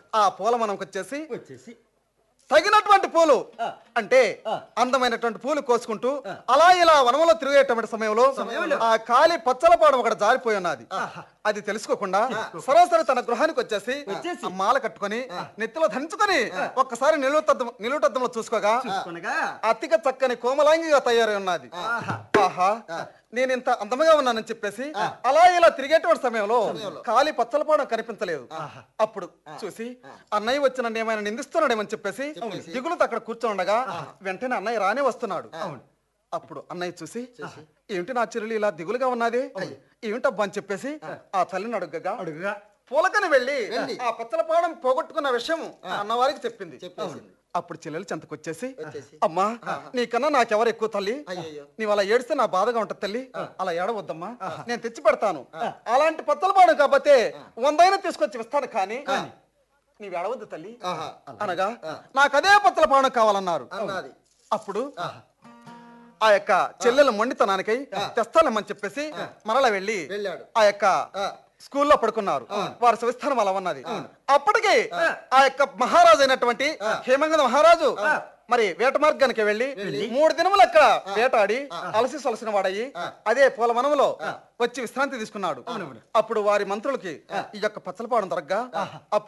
ఆ పూల మనకు వచ్చేసి వచ్చేసి తగినటువంటి పూలు ఆ. అంటే ఆ. అందమైనటువంటి పూలు కోసుకుంటూ అలా ఇలా వనంలో తిరిగేటువంటి సమయంలో సమయంలో. ఆ కాలి పచ్చలపాడం ఒకటి జారిపోయి ఉన్నది అది తెలుసుకోకుండా సరాసరి తన గృహానికి వచ్చేసి వచ్చేసి. ఆ మాల కట్టుకొని నెత్తిలో ధరించుకొని ఒక్కసారి నిలువుటద్దం నిలువుటద్దంలో చూసుకోగా చూసుకొనగా అతిక చక్కని కోమలాంగిగా తయారై ఉన్నది ఆహా. ఆహా నేను ఇంత అందముగా ఉన్నానని చెప్పేసి అలా ఇలా తిరిగేటువంటి సమయంలో కాలి పచ్చలపాడం కనిపించలేదు అప్పుడు చూసి అన్నయ్య వచ్చి నన్ను ఏమైనా నిందిస్తున్నాడేమని చెప్పేసి దిగులుతో అక్కడ కూర్చొని ఉండగా వెంటనే అన్నయ్య రానే వస్తున్నాడు అప్పుడు అన్నయ్య చూసి ఏమిటి నా చెల్లెలు ఇలా దిగులుగా ఉన్నది ఏమిటబ్బా అని చెప్పేసి ఆ తల్లిని అడుగగా అడుగుగా పూలకని వెళ్ళి వెళ్ళి. ఆ పచ్చలపాడం పోగొట్టుకున్న విషయం అన్నవారికి చెప్పింది చెప్పేసింది. అప్పుడు చెల్లెలు చెంతకొచ్చేసి వచ్చేసి. అమ్మా నీకన్నా నాకెవరు ఎక్కువ తల్లి అయ్యయ్యో. నీవు అలా ఏడిస్తే నా బాధగా ఉంటది తల్లి అలా ఏడవద్దమ్మా నేను తెచ్చి పెడతాను అలాంటి పచ్చలపాడం కాకపోతే వందైనా తీసుకొచ్చి ఇస్తాను కానీ నీవు ఏడవద్దు తల్లి ఆహా. అనగా నాకు అదే పచ్చలపాడం కావాలన్నారు అన్నది అప్పుడు ఆ యొక్క చెల్లెల మొండితనానికై తెస్తానమ్మని చెప్పేసి మరలా వెళ్ళి వెళ్ళాడు. ఆ యొక్క ఆ. స్కూల్లో పడుకున్నారు వారి స్వస్థానం అలా ఉన్నది అప్పటికి ఆ యొక్క మహారాజు అయినటువంటి హేమంగ మహారాజు మరి వేట మార్గానికి వెళ్ళి మూడు దినములు అక్కడ వేటాడి అలసి సొలసిన వాడయి అదే పూలవనములో వచ్చి విశ్రాంతి తీసుకున్నాడు అప్పుడు వారి మంత్రులకి ఈ యొక్క పచ్చలపాడం దొరకగా అప్పుడు